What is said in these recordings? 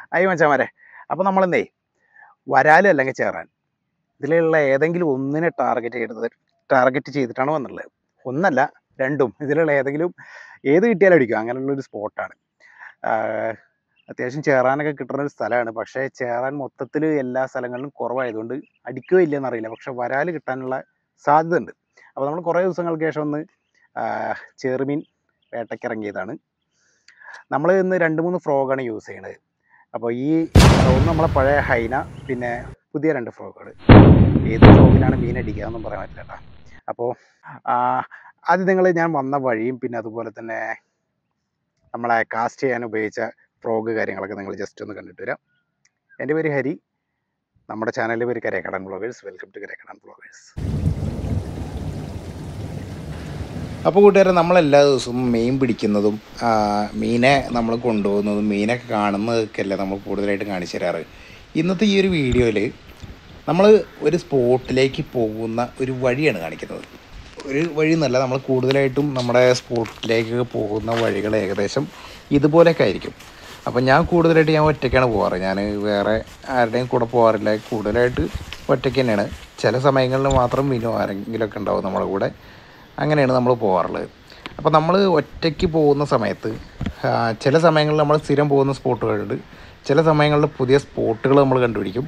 അയ്യോ മച്ചാമാരെ അപ്പോൾ നമ്മളെന്തേ വരാല് അല്ലെങ്കിൽ ചേറാൻ ഇതിലുള്ള ഏതെങ്കിലും ഒന്നിനെ ടാർഗറ്റ് ചെയ്തത് ടാർഗറ്റ് ചെയ്തിട്ടാണ് വന്നുള്ളത് ഒന്നല്ല രണ്ടും ഇതിലുള്ള ഏതെങ്കിലും ഏത് കിട്ടിയാലും അടിക്കും അങ്ങനെയുള്ളൊരു സ്പോട്ടാണ് അത്യാവശ്യം ചേറാനൊക്കെ കിട്ടുന്ന ഒരു സ്ഥലമാണ് പക്ഷേ ചേറാൻ മൊത്തത്തിൽ എല്ലാ സ്ഥലങ്ങളിലും കുറവായതുകൊണ്ട് അടിക്കുകയോ ഇല്ലയെന്ന് അറിയില്ല പക്ഷെ വരാല് കിട്ടാനുള്ള സാധ്യത ഉണ്ട് അപ്പോൾ നമ്മൾ കുറേ ദിവസങ്ങൾക്ക് ശേഷം ഒന്ന് ആ, ചെറുമീൻ വേട്ടയ്ക്കിറങ്ങിയതാണ് നമ്മൾ ഇന്ന് രണ്ട് മൂന്ന് ഫ്രോഗാണ് യൂസ് ചെയ്യണത് അപ്പോൾ ഈ ഒന്ന് നമ്മളെ പഴയ ഹൈന പിന്നെ പുതിയ രണ്ട് ഫ്രോഗുകൾ ഏത് ഫ്രോഗിലാണ് മീൻ അടിക്കുക എന്നും പറയാൻ പറ്റില്ല കേട്ടോ അപ്പോൾ ആദ്യം നിങ്ങൾ ഞാൻ വന്ന വഴിയും പിന്നെ അതുപോലെ തന്നെ നമ്മളെ കാസ്റ്റ് ചെയ്യാൻ ഉപയോഗിച്ച ഫ്രോഗ് കാര്യങ്ങളൊക്കെ നിങ്ങൾ ജസ്റ്റ് ഒന്ന് കണ്ടിട്ട് വരാം എൻ്റെ പേര് ഹരി നമ്മുടെ ചാനലിൻ്റെ പേര് Karayakkadan bloggers welcome to Karayakkadan bloggers അപ്പോൾ കൂട്ടുകാരെ നമ്മളെല്ലാ ദിവസവും മീൻ പിടിക്കുന്നതും ആ, മീനെ നമ്മൾ കൊണ്ടുപോകുന്നതും മീനൊക്കെ കാണുന്നതൊക്കെ അല്ലേ നമ്മൾ കൂടുതലായിട്ട് കാണിച്ചു തരാറ് ഇന്നത്തെ ഈ ഒരു വീഡിയോയിൽ നമ്മൾ ഒരു സ്പോട്ടിലേക്ക് പോകുന്ന ഒരു വഴിയാണ് കാണിക്കുന്നത് ഒരു വഴി എന്നല്ല നമ്മൾ കൂടുതലായിട്ടും നമ്മുടെ സ്പോട്ടിലേക്ക് പോകുന്ന വഴികൾ ഏകദേശം ഇതുപോലെയൊക്കെ ആയിരിക്കും അപ്പം ഞാൻ കൂടുതലായിട്ട് ഞാൻ ഒറ്റയ്ക്കാണ് പോകാറ് ഞാൻ വേറെ ആരുടെയും കൂടെ പോകാറില്ല കൂടുതലായിട്ട് ഒറ്റയ്ക്ക് തന്നെയാണ് ചില സമയങ്ങളിൽ മാത്രം വിനോ ആരെങ്കിലുമൊക്കെ ഉണ്ടാവും നമ്മുടെ കൂടെ അങ്ങനെയാണ് നമ്മൾ പോകാറുള്ളത് അപ്പോൾ നമ്മൾ ഒറ്റയ്ക്ക് പോകുന്ന സമയത്ത് ആ, ചില സമയങ്ങളിൽ നമ്മൾ സ്ഥിരം പോകുന്ന സ്പോട്ടുകളുണ്ട് ചില സമയങ്ങളിൽ പുതിയ സ്പോട്ടുകൾ നമ്മൾ കണ്ടുപിടിക്കും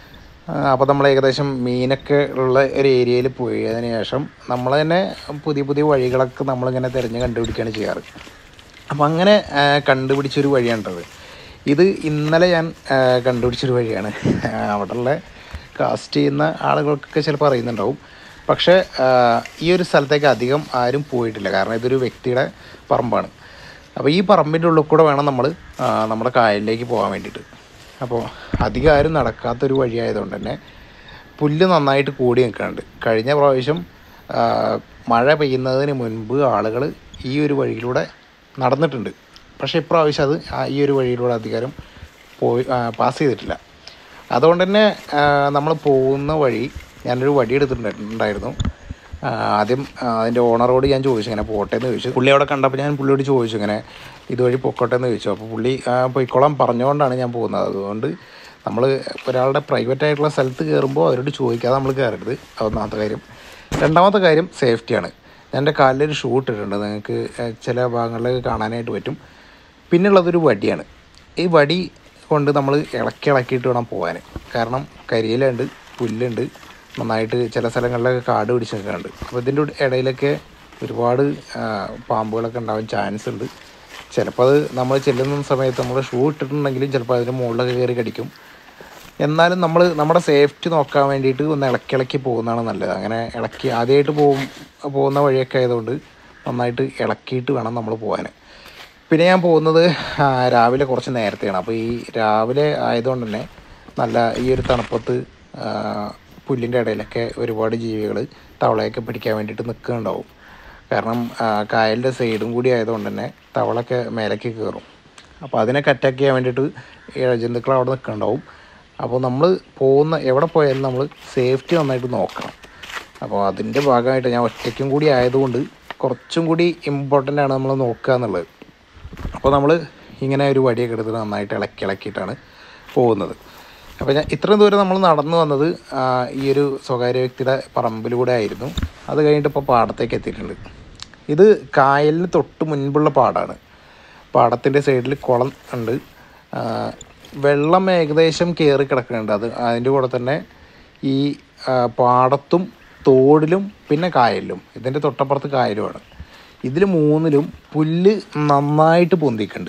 അപ്പോൾ നമ്മൾ ഏകദേശം മീനൊക്കെ ഉള്ള ഒരു ഏരിയയിൽ പോയതിന് ശേഷം നമ്മൾ തന്നെ പുതിയ പുതിയ വഴികളൊക്കെ നമ്മളിങ്ങനെ തിരഞ്ഞ് കണ്ടുപിടിക്കുകയാണ് ചെയ്യാറ് അപ്പം അങ്ങനെ ആ, കണ്ടുപിടിച്ചൊരു വഴിയാണിട്ടത് ഇത് ഇന്നലെ ഞാൻ ആ, കണ്ടുപിടിച്ചൊരു വഴിയാണ് അവിടെയുള്ള കാസ്റ്റ് ചെയ്യുന്ന ആളുകൾക്കൊക്കെ ചിലപ്പോൾ അറിയുന്നുണ്ടാവും പക്ഷേ ആ, ഈ ഒരു സ്ഥലത്തേക്ക് അധികം ആരും പോയിട്ടില്ല കാരണം ഇതൊരു വ്യക്തിയുടെ പറമ്പാണ് അപ്പോൾ ഈ പറമ്പിൻ്റെ ഉള്ളിൽ കൂടെ വേണം നമ്മൾ നമ്മുടെ കായലിലേക്ക് പോകാൻ വേണ്ടിയിട്ട് അപ്പോൾ അധികം ആരും നടക്കാത്തൊരു വഴിയായതുകൊണ്ട് തന്നെ പുല്ല് നന്നായിട്ട് കൂടി നിൽക്കുന്നുണ്ട് കഴിഞ്ഞ പ്രാവശ്യം ആ, മഴ പെയ്യുന്നതിന് മുൻപ് ആളുകൾ ഈ ഒരു വഴിയിലൂടെ നടന്നിട്ടുണ്ട് പക്ഷേ ഇപ്രാവശ്യം അത് ആ- ഈ ഒരു വഴിയിലൂടെ അധികാരം പോയി പാസ് ചെയ്തിട്ടില്ല അതുകൊണ്ട് തന്നെ നമ്മൾ പോകുന്ന വഴി ഞാനൊരു വടി എടുത്തിട്ടുണ്ടായിരുന്നു ആ, ആദ്യം ആ, അതിൻ്റെ ഓണറോട് ഞാൻ ചോദിച്ചു ഇങ്ങനെ പോട്ടെ എന്ന് ചോദിച്ചു പുള്ളി അവിടെ കണ്ടപ്പോൾ ഞാൻ പുള്ളിയോട് ചോദിച്ചു ഇങ്ങനെ ഇതുവഴി പൊക്കോട്ടെ എന്ന് ചോദിച്ചു അപ്പോൾ പുള്ളി ആ, പൊയ്ക്കോളാൻ പറഞ്ഞുകൊണ്ടാണ് ഞാൻ പോകുന്നത് അതുകൊണ്ട് നമ്മൾ ഒരാളുടെ പ്രൈവറ്റ് ആയിട്ടുള്ള സ്ഥലത്ത് കയറുമ്പോൾ അവരോട് ചോദിക്കാതെ നമ്മൾ കയറരുത് ഒന്നാമത്തെ കാര്യം രണ്ടാമത്തെ കാര്യം സേഫ്റ്റിയാണ് ഞാൻ എൻ്റെ കാലിലൊരു ഷൂ ഇട്ടിട്ടുണ്ട് നിങ്ങൾക്ക് ഏഹ്, ചില ഭാഗങ്ങളിൽ കാണാനായിട്ട് പറ്റും പിന്നെ ഉള്ളതൊരു വടിയാണ് ഈ വടി കൊണ്ട് നമ്മൾ ഇളക്കി ഇളക്കിയിട്ട് വേണം പോകാൻ കാരണം കരിയിലുണ്ട് പുല്ലുണ്ട് നന്നായിട്ട് ചില സ്ഥലങ്ങളിലൊക്കെ കാട് പിടിച്ച് നിൽക്കുന്നുണ്ട് അപ്പോൾ ഇതിൻ്റെ ഇടയിലൊക്കെ ഒരുപാട് ആ, പാമ്പുകളൊക്കെ ഉണ്ടാവാൻ ചാൻസ് ഉണ്ട് ചിലപ്പോൾ അത് നമ്മൾ ചെല്ലുന്ന സമയത്ത് നമ്മൾ ഷൂ ഇട്ടിട്ടുണ്ടെങ്കിലും ചിലപ്പോൾ അതിൻ്റെ മുകളിലൊക്കെ കയറി കടിക്കും എന്നാലും നമ്മൾ നമ്മുടെ സേഫ്റ്റി നോക്കാൻ വേണ്ടിയിട്ട് ഒന്ന് ഇളക്കി ഇളക്കി പോകുന്നതാണ് നല്ലത് അങ്ങനെ ഇളക്കി ആദ്യമായിട്ട് പോകും പോകുന്ന വഴിയൊക്കെ ആയതുകൊണ്ട് നന്നായിട്ട് ഇളക്കിയിട്ട് വേണം നമ്മൾ പോകാൻ പിന്നെ ഞാൻ പോകുന്നത് ആ, രാവിലെ കുറച്ച് നേരത്തെയാണ് അപ്പോൾ ഈ രാവിലെ ആയതുകൊണ്ട് തന്നെ നല്ല ഈ ഒരു തണുപ്പത്ത് ആ, പുല്ലിൻ്റെ ഇടയിലൊക്കെ ഒരുപാട് ജീവികൾ തവളയൊക്കെ പിടിക്കാൻ വേണ്ടിയിട്ട് നിൽക്കുന്നുണ്ടാവും കാരണം ആ, കായലിൻ്റെ സൈഡും കൂടി ആയതുകൊണ്ട് തന്നെ തവളൊക്കെ മേലേക്ക് കയറും അപ്പോൾ അതിനൊക്കെ അറ്റാക്ക് ചെയ്യാൻ വേണ്ടിയിട്ട് ഇഴജന്തുക്കൾ അവിടെ നിൽക്കുന്നുണ്ടാവും അപ്പോൾ നമ്മൾ പോകുന്ന എവിടെ പോയാലും നമ്മൾ സേഫ്റ്റി നന്നായിട്ട് നോക്കണം അപ്പോൾ അതിൻ്റെ ഭാഗമായിട്ട് ഞാൻ ഒറ്റയ്ക്കും കൂടി ആയതുകൊണ്ട് കുറച്ചും കൂടി ഇമ്പോർട്ടൻ്റ് ആണ് നമ്മൾ നോക്കുക എന്നുള്ളത് അപ്പോൾ നമ്മൾ ഇങ്ങനെ ഒരു വടിയൊക്കെ എടുത്ത് നന്നായിട്ട് ഇളക്കി ഇളക്കിയിട്ടാണ് പോകുന്നത് അപ്പോൾ ഞാൻ ഇത്രയും ദൂരം നമ്മൾ നടന്നു വന്നത് ആ, ഈ ഒരു സ്വകാര്യ വ്യക്തിയുടെ പറമ്പിലൂടെ ആയിരുന്നു അത് കഴിഞ്ഞിട്ട് ഇപ്പോൾ പാടത്തേക്ക് എത്തിയിട്ടുണ്ട് ഇത് കായലിന് തൊട്ട് മുൻപുള്ള പാടാണ് പാടത്തിൻ്റെ സൈഡിൽ കുളം ഉണ്ട് ആ, വെള്ളം ഏകദേശം കയറി കിടക്കുന്നുണ്ട് അത് അതിൻ്റെ കൂടെ തന്നെ ഈ ആ, പാടത്തും തോടിലും പിന്നെ കായലിലും ഇതിൻ്റെ തൊട്ടപ്പുറത്ത് കായലുമാണ് ഇതിൽ മൂന്നിലും പുല്ല് നന്നായിട്ട് പൊന്തിക്കുന്നുണ്ട്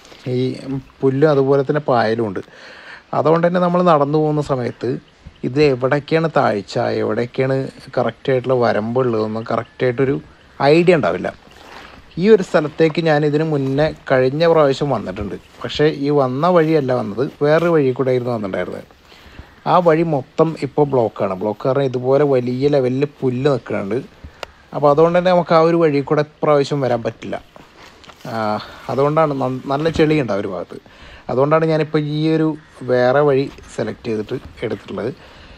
ഈ പുല്ലും അതുപോലെ തന്നെ പായലും ഉണ്ട് അതുകൊണ്ട് തന്നെ നമ്മൾ നടന്നു പോകുന്ന സമയത്ത് ഇത് എവിടേക്കാണ് താഴ്ച എവിടേക്കാണ് കറക്റ്റായിട്ടുള്ള വരമ്പുള്ളതെന്ന് കറക്റ്റായിട്ടൊരു ഐഡിയ ഉണ്ടാവില്ല ഈ ഒരു സ്ഥലത്തേക്ക് ഞാൻ ഇതിന് മുന്നേ കഴിഞ്ഞ പ്രാവശ്യം വന്നിട്ടുണ്ട് പക്ഷേ ഈ വന്ന വഴിയല്ല വന്നത് വേറൊരു വഴി കൂടെ ആയിരുന്നു വന്നിട്ടുണ്ടായിരുന്നത് ആ വഴി മൊത്തം ഇപ്പോൾ ബ്ലോക്കാണ് ബ്ലോക്ക് കാരണം ഇതുപോലെ വലിയ ലെവലിൽ പുല്ല് നിൽക്കുന്നുണ്ട് അപ്പോൾ അതുകൊണ്ട് തന്നെ നമുക്ക് ആ ഒരു വഴി കൂടെ ഇപ്രാവശ്യം വരാൻ പറ്റില്ല ആ, അതുകൊണ്ടാണ് നന്ന- നല്ല ചെളിയുണ്ട് ആ ഒരു ഭാഗത്ത് അതുകൊണ്ടാണ് ഞാനിപ്പോൾ ഈ ഒരു വേറെ വഴി സെലക്ട് ചെയ്തിട്ട് എടുത്തിട്ടുള്ളത്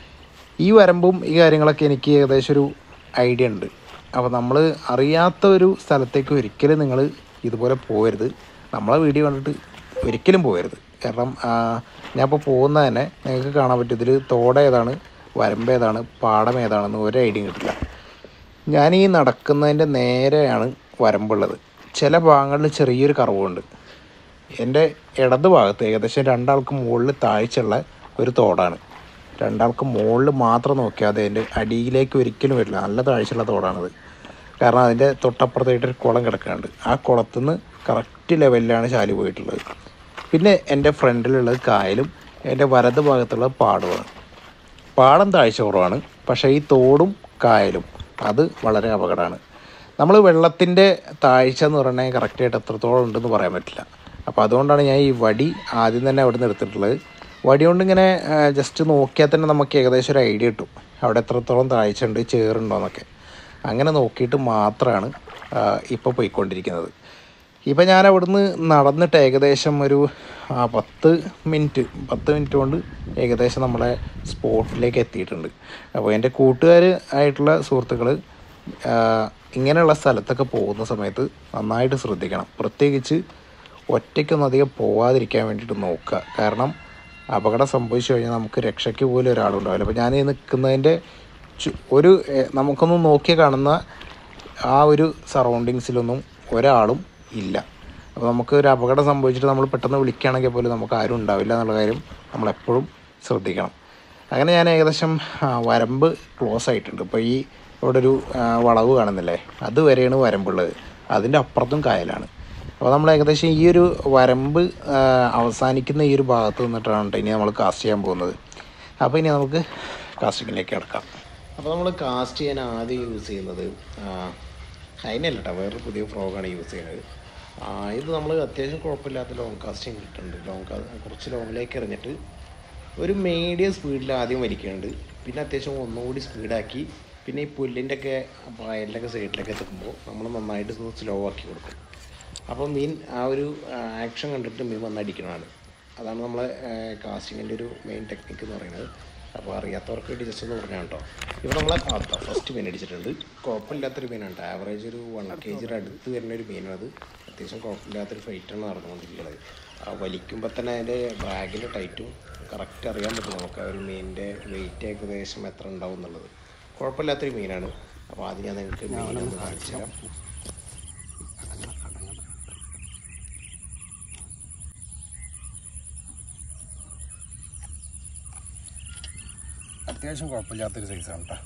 ഈ വരമ്പും ഈ കാര്യങ്ങളൊക്കെ എനിക്ക് ഏകദേശം ഒരു ഐഡിയ ഉണ്ട് അപ്പോൾ നമ്മൾ അറിയാത്ത ഒരു സ്ഥലത്തേക്ക് ഒരിക്കലും നിങ്ങൾ ഇതുപോലെ പോകരുത് നമ്മളെ വീഡിയോ കണ്ടിട്ട് ഒരിക്കലും പോകരുത് കാരണം ആ, ഞാൻ ഇപ്പോൾ പോകുന്ന തന്നെ നിങ്ങൾക്ക് കാണാൻ പറ്റും ഇതിൽ തോട് ഏതാണ് വരമ്പ് ഏതാണ് പാടം ഏതാണെന്ന് ഒരു ഐഡിയ കിട്ടില്ല ഞാൻ ഈ നടക്കുന്നതിൻ്റെ നേരെയാണ് വരമ്പുള്ളത് ചില ഭാഗങ്ങളിൽ ചെറിയൊരു കറവുണ്ട് എൻ്റെ ഇടത് ഭാഗത്ത് ഏകദേശം രണ്ടാൾക്ക് മുകളിൽ താഴ്ചയുള്ള ഒരു തോടാണ് രണ്ടാൾക്ക് മുകളിൽ മാത്രം നോക്കിയാൽ അത് എൻ്റെ അടിയിലേക്ക് ഒരിക്കലും വരില്ല നല്ല താഴ്ചയുള്ള തോടാണത് കാരണം അതിൻ്റെ തൊട്ടപ്പുറത്തായിട്ടൊരു കുളം കിടക്കുന്നുണ്ട് ആ കുളത്തുനിന്ന് കറക്റ്റ് ലെവലിലാണ് ചാലി പോയിട്ടുള്ളത് പിന്നെ എൻ്റെ ഫ്രണ്ടിലുള്ളത് കായലും എൻ്റെ വലത് ഭാഗത്തുള്ളത് പാടമാണ് പാടം താഴ്ച കുറവാണ് പക്ഷേ ഈ തോടും കായലും അത് വളരെ അപകടമാണ് നമ്മൾ വെള്ളത്തിൻ്റെ താഴ്ച എന്ന് പറഞ്ഞാൽ കറക്റ്റായിട്ട് എത്രത്തോളം ഉണ്ടെന്ന് പറയാൻ പറ്റില്ല അപ്പോൾ അതുകൊണ്ടാണ് ഞാൻ ഈ വടി ആദ്യം തന്നെ അവിടെ നിന്ന് എടുത്തിട്ടുള്ളത് വടി കൊണ്ട് ഇങ്ങനെ ജസ്റ്റ് നോക്കിയാൽ തന്നെ നമുക്ക് ഏകദേശം ഒരു ഐഡിയ കിട്ടും അവിടെ എത്രത്തോളം താഴ്ച ഉണ്ട് ചേറുണ്ടോ എന്നൊക്കെ അങ്ങനെ നോക്കിയിട്ട് മാത്രമാണ് ഇപ്പോൾ പോയിക്കൊണ്ടിരിക്കുന്നത് ഇപ്പം ഞാൻ അവിടുന്ന് നടന്നിട്ട് ഏകദേശം ഒരു ആ, പത്ത് മിനിറ്റ് പത്ത് മിനിറ്റ് കൊണ്ട് ഏകദേശം നമ്മളെ സ്പോട്ടിലേക്ക് എത്തിയിട്ടുണ്ട് അപ്പോൾ എൻ്റെ കൂട്ടുകാർ ആയിട്ടുള്ള സുഹൃത്തുക്കൾ ഇങ്ങനെയുള്ള സ്ഥലത്തൊക്കെ പോകുന്ന സമയത്ത് നന്നായിട്ട് ശ്രദ്ധിക്കണം പ്രത്യേകിച്ച് ഒറ്റയ്ക്കൊന്നും അധികം പോവാതിരിക്കാൻ വേണ്ടിയിട്ട് നോക്കുക കാരണം അപകടം സംഭവിച്ചു കഴിഞ്ഞാൽ നമുക്ക് രക്ഷയ്ക്ക് പോലും ഒരാളുണ്ടാവില്ല അപ്പോൾ ഞാൻ ഈ നിൽക്കുന്നതിൻ്റെ ചു- ഒരു എ, നമുക്കൊന്നും നോക്കി കാണുന്ന ആ ഒരു സറൗണ്ടിങ്സിലൊന്നും ഒരാളും ഇല്ല അപ്പോൾ നമുക്ക് ഒരു അപകടം സംഭവിച്ചിട്ട് നമ്മൾ പെട്ടെന്ന് വിളിക്കുകയാണെങ്കിൽ പോലും നമുക്ക് ആരും ഉണ്ടാവില്ല എന്നുള്ള കാര്യം നമ്മളെപ്പോഴും ശ്രദ്ധിക്കണം അങ്ങനെ ഞാൻ ഏകദേശം ആ, വരമ്പ് ക്ലോസ് ആയിട്ടുണ്ട് ഇപ്പോൾ ഈ ഇവിടെ ഒരു ആ, വളവ് കാണുന്നില്ലേ അതുവരെയാണ് വരമ്പുള്ളത് അതിൻ്റെ അപ്പുറത്തും കായലാണ് അപ്പോൾ നമ്മൾ ഏകദേശം ഈ ഒരു വരമ്പ് ആ, അവസാനിക്കുന്ന ഈ ഒരു ഭാഗത്ത് നിന്നിട്ടാണ് ട്ടോ ഇനി നമ്മൾ കാസ്റ്റ് ചെയ്യാൻ പോകുന്നത് അപ്പോൾ ഇനി നമുക്ക് കാസ്റ്റിങ്ങിലേക്ക് കിടക്കാം അപ്പോൾ നമ്മൾ കാസ്റ്റ് ചെയ്യാൻ ആദ്യം യൂസ് ചെയ്യുന്നത് ആ, അതിനല്ല കേട്ടോ വേറൊരു പുതിയ ഫ്രോഗാണ് യൂസ് ചെയ്യുന്നത് ആ, ഇത് നമ്മൾ അത്യാവശ്യം കുഴപ്പമില്ലാത്ത ലോങ് കാസ്റ്റിംഗ് കിട്ടുന്നുണ്ട് ലോങ് കാ കുറച്ച് ലോങ്ങിലേക്ക് എറിഞ്ഞിട്ട് ഒരു മീഡിയം സ്പീഡിൽ ആദ്യം വലിക്കുന്നുണ്ട് പിന്നെ അത്യാവശ്യം ഒന്നുകൂടി സ്പീഡാക്കി പിന്നെ ഈ പുല്ലിൻ്റെ ഒക്കെ വയലിൻ്റെ സൈഡിലൊക്കെ എത്തുമ്പോൾ നമ്മൾ നന്നായിട്ട് സ്ലോ ആക്കി കൊടുക്കും അപ്പോൾ മീൻ ആ ഒരു ആക്ഷൻ കണ്ടിട്ട് മീൻ വന്നടിക്കണതാണ് അതാണ് നമ്മളെ കാസ്റ്റിങ്ങിൻ്റെ ഒരു മെയിൻ ടെക്നിക്ക് എന്ന് പറയുന്നത് അപ്പോൾ അറിയാത്തവർക്ക് വേണ്ടി ജസ്റ്റ് ഒന്ന് പറഞ്ഞാൽ കേട്ടോ ഇവിടെ നമ്മളെ ഫസ്റ്റ് മീൻ അടിച്ചിട്ടുണ്ട് കുഴപ്പമില്ലാത്തൊരു മീനാണ് കേട്ടോ ആവറേജ് ഒരു വൺ കെ ജിയുടെ അടുത്ത് വരുന്ന ഒരു മീനാണത് അത്യാവശ്യം കുഴപ്പമില്ലാത്തൊരു ഫൈറ്റാണ് നടന്നുകൊണ്ടിരിക്കുന്നത് ആ വലിക്കുമ്പോൾ തന്നെ അതിൻ്റെ ബാഗിൻ്റെ ടൈറ്റും കറക്റ്റ് അറിയാൻ പറ്റും നമുക്ക് ആ ഒരു മീനിൻ്റെ വെയിറ്റ് ഏകദേശം എത്ര ഉണ്ടാവും എന്നുള്ളത് കുഴപ്പമില്ലാത്തൊരു മീനാണ് അപ്പോൾ ആദ്യം ഞാൻ നിങ്ങൾക്ക് മീനൊന്ന് കാണിച്ചു തരാം അത്യാവശ്യം കുഴപ്പമില്ലാത്തൊരു സൈസാണ് കേട്ടോ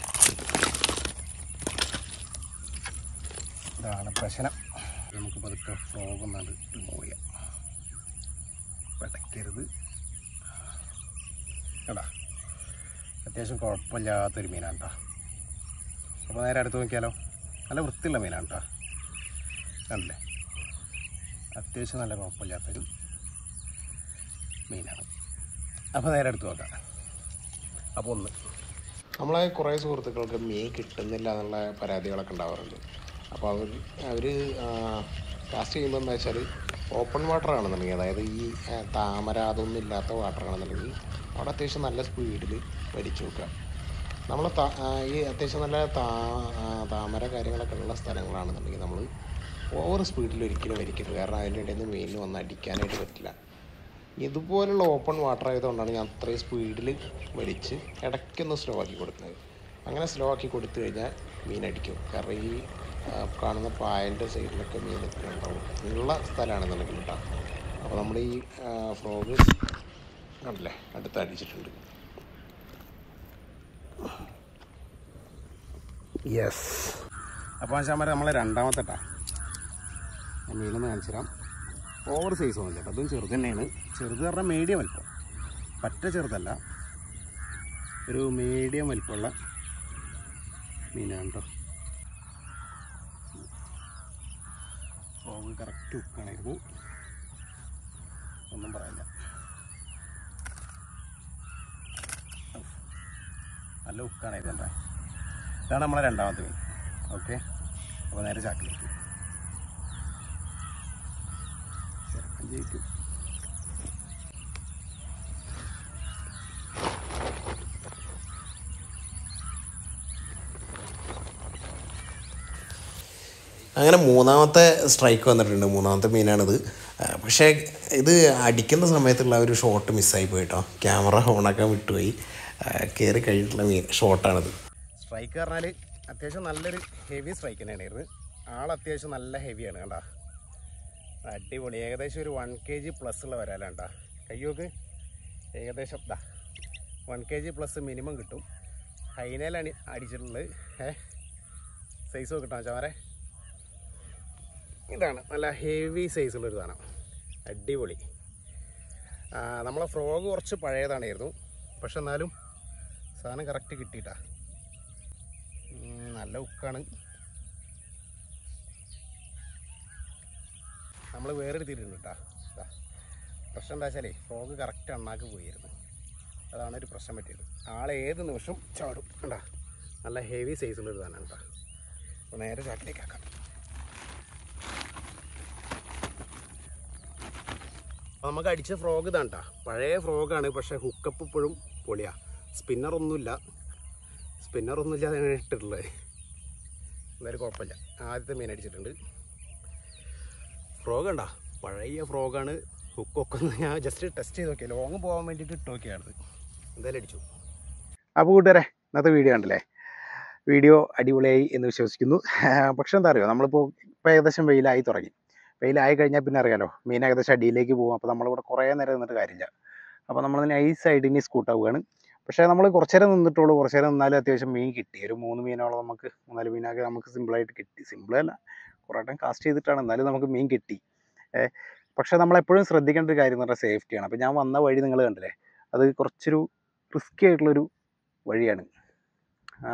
ഇതാണ് പ്രശ്നം നമുക്ക് പതുക്കെ ഫ്രോഗ് ഒന്നാണ്ട് റിമൂവ് ചെയ്യാം വെട്ടയ്ക്കരുത് കേട്ടാ അത്യാവശ്യം കുഴപ്പമില്ലാത്തൊരു മീനാണ് കേട്ടോ അപ്പോൾ നേരെ അടുത്ത് നോക്കിയാലോ നല്ല വൃത്തിയുള്ള മീനാണ് കേട്ടോ കണ്ടില്ലേ അത്യാവശ്യം നല്ല കുഴപ്പമില്ലാത്തൊരു മീനാണ് അപ്പോൾ നേരെ അടുത്ത് നോക്കാം അപ്പോൾ ഒന്ന് നമ്മളെ കുറേ സുഹൃത്തുക്കൾക്ക് മീൻ കിട്ടുന്നില്ല എന്നുള്ള പരാതികളൊക്കെ ഉണ്ടാവാറുണ്ട് അപ്പോൾ അവർ അവർ കാസ്റ്റ് ചെയ്യുമ്പോൾ എന്താ വെച്ചാൽ ഓപ്പൺ വാട്ടർ ആണെന്നുണ്ടെങ്കിൽ അതായത് ഈ ആ, താമര അതൊന്നും ഇല്ലാത്ത വാട്ടർ ആണെന്നുണ്ടെങ്കിൽ അവിടെ അത്യാവശ്യം നല്ല സ്പീഡിൽ വലിച്ചു വെക്കുക നമ്മൾ ഈ അത്യാവശ്യം നല്ല താ ആ, താമര കാര്യങ്ങളൊക്കെ ഉള്ള സ്ഥലങ്ങളാണെന്നുണ്ടെങ്കിൽ നമ്മൾ ഓവർ സ്പീഡിൽ ഒരിക്കലും വലിക്കരുത് കാരണം അതിൻ്റെ ഇടയിൽ നിന്ന് മീനിന് വന്ന് അടിക്കാനായിട്ട് പറ്റില്ല ഇതുപോലുള്ള ഓപ്പൺ വാട്ടർ ആയതുകൊണ്ടാണ് ഞാൻ അത്രയും സ്പീഡിൽ വലിച്ച് ഇടയ്ക്കൊന്ന് സ്ലോ ആക്കി കൊടുക്കുന്നത് അങ്ങനെ സ്ലോ ആക്കി കൊടുത്തു കഴിഞ്ഞാൽ മീൻ അടിക്കും കാരണം ഈ ആ, കാണുന്ന പായൻ്റെ സൈഡിലൊക്കെ മീൻ ഉണ്ടാവും ഉള്ള സ്ഥലമാണെന്നുണ്ടെങ്കിൽ കേട്ടോ അപ്പോൾ നമ്മൾ ഈ ഫ്രോഗ് കണ്ടില്ലേ അടുത്ത് അടിച്ചിട്ടുണ്ട് യെസ് അപ്പോൾ ആശാമാരെ നമ്മളെ രണ്ടാമത്തെ ട്ടാ ഞാൻ മീനൊന്ന് കാണിച്ചു തരാം ഓവർ സൈസ് ഒന്നും ചേട്ടാ അതും ചെറുത് തന്നെയാണ് ചെറുത് പറഞ്ഞാൽ മീഡിയം വലിപ്പം പറ്റ ചെറുതല്ല ഒരു മീഡിയം വലിപ്പമുള്ള മീനാണ് കേട്ടോ ഓവ് കറക്റ്റ് ഉക്കാണായിരുന്നു ഒന്നും പറയാനില്ല ഉഫ്. നല്ല ഉക്കാണായിരുന്നു എന്താ ഇതാണ് നമ്മളെ രണ്ടാമത്തെ മീൻ ഓക്കെ അപ്പോൾ നേരെ ചാക്കിലേക്ക് ചെറുക്കൻ ജയിക്കും അങ്ങനെ മൂന്നാമത്തെ സ്ട്രൈക്ക് വന്നിട്ടുണ്ട് മൂന്നാമത്തെ മീനാണിത് ആ, പക്ഷേ ഇത് അടിക്കുന്ന സമയത്തുള്ള ആ ഒരു ഷോട്ട് മിസ്സായി പോയിട്ടോ ക്യാമറ ഓണാക്കാൻ വിട്ടുപോയി കയറി കഴിഞ്ഞിട്ടുള്ള മീൻ ഷോട്ടാണിത് സ്ട്രൈക്ക് പറഞ്ഞാൽ അത്യാവശ്യം നല്ലൊരു ഹെവി സ്ട്രൈക്ക് തന്നെയാണ് ആൾ അത്യാവശ്യം നല്ല ഹെവിയാണ് കണ്ടാ അടിപൊളി ഏകദേശം ഒരു വൺ കെ ജി പ്ലസ് ഉള്ള വരാലാണ്ടാ കയ്യോക്ക് ഏകദേശം ഇതാ one K G plus minimum കിട്ടും ഹൈനയിലാണ് അടിച്ചിട്ടുള്ളത് ഏ സൈസ് കിട്ടാം ചവരെ ഇതാണ് നല്ല ഹെവി സൈസുള്ളൊരു സാധനം അടിപൊളി ആ, നമ്മളെ ഫ്രോഗ് കുറച്ച് പഴയതാണായിരുന്നു പക്ഷെ എന്നാലും സാധനം കറക്റ്റ് കിട്ടിയിട്ടാ ഉം, നല്ല ഉക്കാണ് നമ്മൾ വേറെടുത്തിട്ടുണ്ട് കേട്ടാ ഇതാ. പ്രശ്നം എന്താ വെച്ചാലേ ഫ്രോഗ് കറക്റ്റ് അണ്ണാക്ക് പോയിരുന്നു അതാണ് ഒരു പ്രശ്നം പറ്റിയത് ആളെ ഏത് നിമിഷം ചാടും കണ്ടാ നല്ല ഹെവി സൈസുള്ളൊരു സാധനം കേട്ടോ അപ്പോൾ നേരെ ചാക്കിലേക്ക് ആക്കാം അപ്പോൾ നമുക്ക് അടിച്ച ഫ്രോഗ് ഇതാണ് കേട്ടോ പഴയ ഫ്രോഗാണ് പക്ഷേ ഹുക്കപ്പ് ഇപ്പോഴും പൊളിയാ സ്പിന്നറൊന്നുമില്ല സ്പിന്നറൊന്നും ഇല്ലാതെയാണ് ഇട്ടിട്ടുള്ളത് എന്തായാലും കുഴപ്പമില്ല ആദ്യത്തെ മീൻ അടിച്ചിട്ടുണ്ട് ഫ്രോഗ് ഉണ്ടോ പഴയ ഫ്രോഗാണ് ഹുക്കൊക്കെ ഒന്ന് ഞാൻ ജസ്റ്റ് ടെസ്റ്റ് ചെയ്ത് നോക്കിയാൽ ലോങ് പോകാൻ വേണ്ടിയിട്ട് ഇട്ട് നോക്കിയാണ് എന്തായാലും അടിച്ചു അപ്പോൾ കൂട്ടുകാരെ ഇന്നത്തെ വീഡിയോ കണ്ടില്ലേ വീഡിയോ അടിപൊളിയായി എന്ന് വിശ്വസിക്കുന്നു പക്ഷെ എന്താ അറിയോ നമ്മളിപ്പോൾ ഇപ്പോൾ ഏകദേശം വെയിലായി തുടങ്ങി വെയിലായി കഴിഞ്ഞാൽ പിന്നെ അറിയാലോ മീൻ ഏകദേശം അടിയിലേക്ക് പോകും അപ്പോൾ നമ്മളിവിടെ കുറേ നേരം നിന്നിട്ട് കാര്യമില്ല അപ്പോൾ നമ്മൾ നൈസായിട്ട് ഇനി സ്കൂട്ടാവുകയാണ് പക്ഷേ നമ്മൾ കുറച്ച് നേരം നിന്നിട്ടുള്ളൂ കുറച്ച് നേരം നിന്നാലും അത്യാവശ്യം മീൻ കിട്ടി ഒരു മൂന്ന് മീനോളം നമുക്ക് മൂന്നാല് മീനൊക്കെ നമുക്ക് സിമ്പിളായിട്ട് കിട്ടി സിമ്പിളല്ല കുറേ ടൈം കാസ്റ്റ് ചെയ്തിട്ടാണ് എന്നാലും നമുക്ക് മീൻ കിട്ടി ഏ, പക്ഷേ നമ്മളെപ്പോഴും ശ്രദ്ധിക്കേണ്ട ഒരു കാര്യം എന്ന് പറഞ്ഞാൽ സേഫ്റ്റിയാണ് അപ്പോൾ ഞാൻ വന്ന വഴി നിങ്ങൾ കണ്ടില്ലേ അത് കുറച്ചൊരു റിസ്ക്കി ആയിട്ടുള്ളൊരു വഴിയാണ് ആ,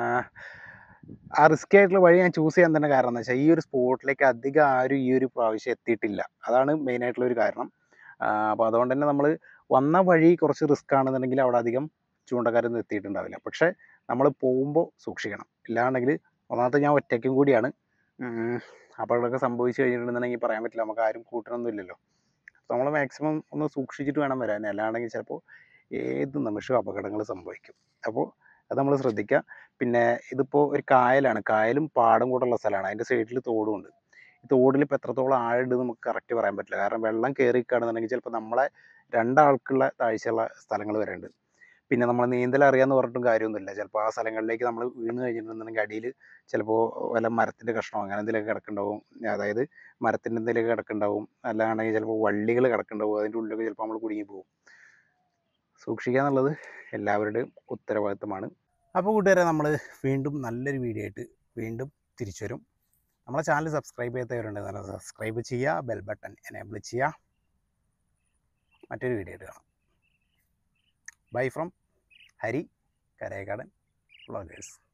ആ റിസ്കി ആയിട്ടുള്ള വഴി ഞാൻ ചൂസ് ചെയ്യാൻ തന്നെ കാരണം എന്ന് വെച്ചാൽ ഈ ഒരു സ്പോട്ടിലേക്ക് അധികം ആരും ഈ ഒരു പ്രാവശ്യം എത്തിയിട്ടില്ല അതാണ് മെയിൻ ആയിട്ടുള്ള ഒരു കാരണം അപ്പോൾ അതുകൊണ്ട് തന്നെ നമ്മൾ വന്ന വഴി കുറച്ച് റിസ്ക് ആണെന്നുണ്ടെങ്കിൽ അവിടെ അധികം ചൂണ്ടക്കാരൊന്നും എത്തിയിട്ടുണ്ടാവില്ല പക്ഷേ നമ്മൾ പോകുമ്പോൾ സൂക്ഷിക്കണം ഇല്ലാണ്ടെങ്കിൽ ഒന്നാമത്തെ ഞാൻ ഒറ്റയ്ക്കും കൂടിയാണ് ഉം, അപകടമൊക്കെ സംഭവിച്ചു കഴിഞ്ഞിട്ടുണ്ടെന്നുണ്ടെങ്കിൽ പറയാൻ പറ്റില്ല നമുക്ക് ആരും കൂട്ടണമൊന്നും ഇല്ലല്ലോ നമ്മൾ മാക്സിമം ഒന്ന് സൂക്ഷിച്ചിട്ട് വേണം വരാൻ അല്ലാണ്ടെങ്കിൽ ചിലപ്പോൾ ഏത് നിമിഷവും അപകടങ്ങൾ സംഭവിക്കും അപ്പോൾ അത് നമ്മൾ ശ്രദ്ധിക്കുക പിന്നെ ഇതിപ്പോൾ ഒരു കായലാണ് കായലും പാടം കൂടെ ഉള്ള സ്ഥലമാണ് അതിൻ്റെ സൈഡിൽ തോടും ഉണ്ട് ഈ തോടിൽ ഇപ്പോൾ എത്രത്തോളം ആഴുണ്ട് നമുക്ക് കറക്റ്റ് പറയാൻ പറ്റില്ല കാരണം വെള്ളം കയറി കാണുന്നുണ്ടെങ്കിൽ ചിലപ്പോൾ നമ്മളെ രണ്ടാൾക്കുള്ള താഴ്ചയുള്ള സ്ഥലങ്ങൾ വരെ ഉണ്ട് പിന്നെ നമ്മൾ നീന്തൽ അറിയാന്ന് പറഞ്ഞിട്ടും കാര്യമൊന്നുമില്ല ചിലപ്പോൾ ആ സ്ഥലങ്ങളിലേക്ക് നമ്മൾ വീണ് കഴിഞ്ഞിട്ടുണ്ടെന്നുണ്ടെങ്കിൽ അടിയിൽ ചിലപ്പോൾ വല്ല മരത്തിൻ്റെ കഷ്ണമോ അങ്ങനെ എന്തെങ്കിലുമൊക്കെ കിടക്കുന്നുണ്ടാവും അതായത് മരത്തിൻ്റെ എന്തെങ്കിലുമൊക്കെ കിടക്കുന്നുണ്ടാവും അല്ലാണ്ടെങ്കിൽ ചിലപ്പോൾ വള്ളികൾ കിടക്കുന്നുണ്ടാവും അതിൻ്റെ ഉള്ളിലൊക്കെ ചിലപ്പോൾ നമ്മൾ കുടുങ്ങി പോകും സൂക്ഷിക്കുക എന്നുള്ളത് എല്ലാവരുടെയും ഉത്തരവാദിത്തമാണ് അപ്പോൾ കൂട്ടുകാരെ നമ്മൾ വീണ്ടും നല്ലൊരു വീഡിയോ ആയിട്ട് വീണ്ടും തിരിച്ചു വരും നമ്മളെ ചാനൽ സബ്സ്ക്രൈബ് ചെയ്യാത്തവരുണ്ടെങ്കിൽ സബ്സ്ക്രൈബ് ചെയ്യുക ബെൽ ബട്ടൺ എനേബിൾ ചെയ്യുക മറ്റൊരു വീഡിയോ ആയിട്ട് കാണാം bye from Hari Karekkadan vloggers